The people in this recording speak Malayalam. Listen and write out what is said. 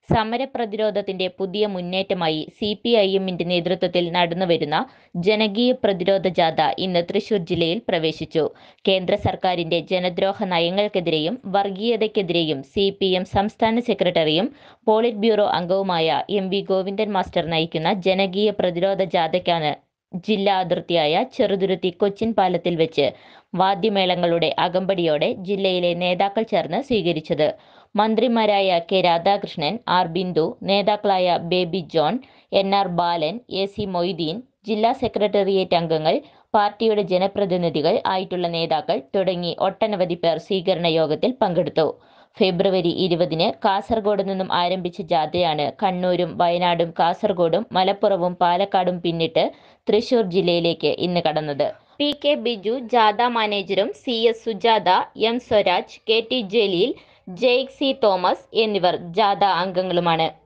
സമരപ്രതിരോധത്തിന്റെ പുതിയ മുന്നേറ്റമായി സി പി ഐ എമ്മിന്റെ നേതൃത്വത്തിൽ നടന്നുവരുന്ന ജനകീയ പ്രതിരോധ ജാഥ ഇന്ന് തൃശൂർ ജില്ലയിൽ പ്രവേശിച്ചു കേന്ദ്ര സർക്കാരിന്റെ ജനദ്രോഹ നയങ്ങൾക്കെതിരെയും വർഗീയതയ്ക്കെതിരെയും സി പി എം സംസ്ഥാന സെക്രട്ടറിയും പോളിറ്റ് ബ്യൂറോ അംഗവുമായ എം വി ഗോവിന്ദൻ മാസ്റ്റർ നയിക്കുന്ന ജനകീയ പ്രതിരോധ ജാഥയ്ക്കാണ് ജില്ലാ അതിർത്തിയായ ചെറുതുരുത്തി കൊച്ചിൻ പാലത്തിൽ വെച്ച് വാദ്യമേളങ്ങളുടെ അകമ്പടിയോടെ ജില്ലയിലെ നേതാക്കൾ ചേർന്ന് സ്വീകരിച്ചത് മന്ത്രിമാരായ കെ രാധാകൃഷ്ണൻ ആർ ബിന്ദു നേതാക്കളായ Baby John N R Balan A C Moideen ജില്ലാ സെക്രട്ടേറിയറ്റ് അംഗങ്ങൾ പാർട്ടിയുടെ ജനപ്രതിനിധികൾ ആയിട്ടുള്ള നേതാക്കൾ തുടങ്ങി ഒട്ടനവധി പേർ സ്വീകരണ യോഗത്തിൽ പങ്കെടുത്തു ഫെബ്രുവരി ഇരുപതിന് കാസർഗോഡ് നിന്നും ആരംഭിച്ച ജാഥയാണ് കണ്ണൂരും വയനാടും കാസർഗോഡും മലപ്പുറവും പാലക്കാടും പിന്നിട്ട് തൃശൂർ ജില്ലയിലേക്ക് ഇന്ന് കടന്നത് പി കെ ബിജു ജാഥ മാനേജരും C S Sujatha M Swaraj K T Jaleel Jaick C Thomas എന്നിവർ ജാഥ അംഗങ്ങളുമാണ്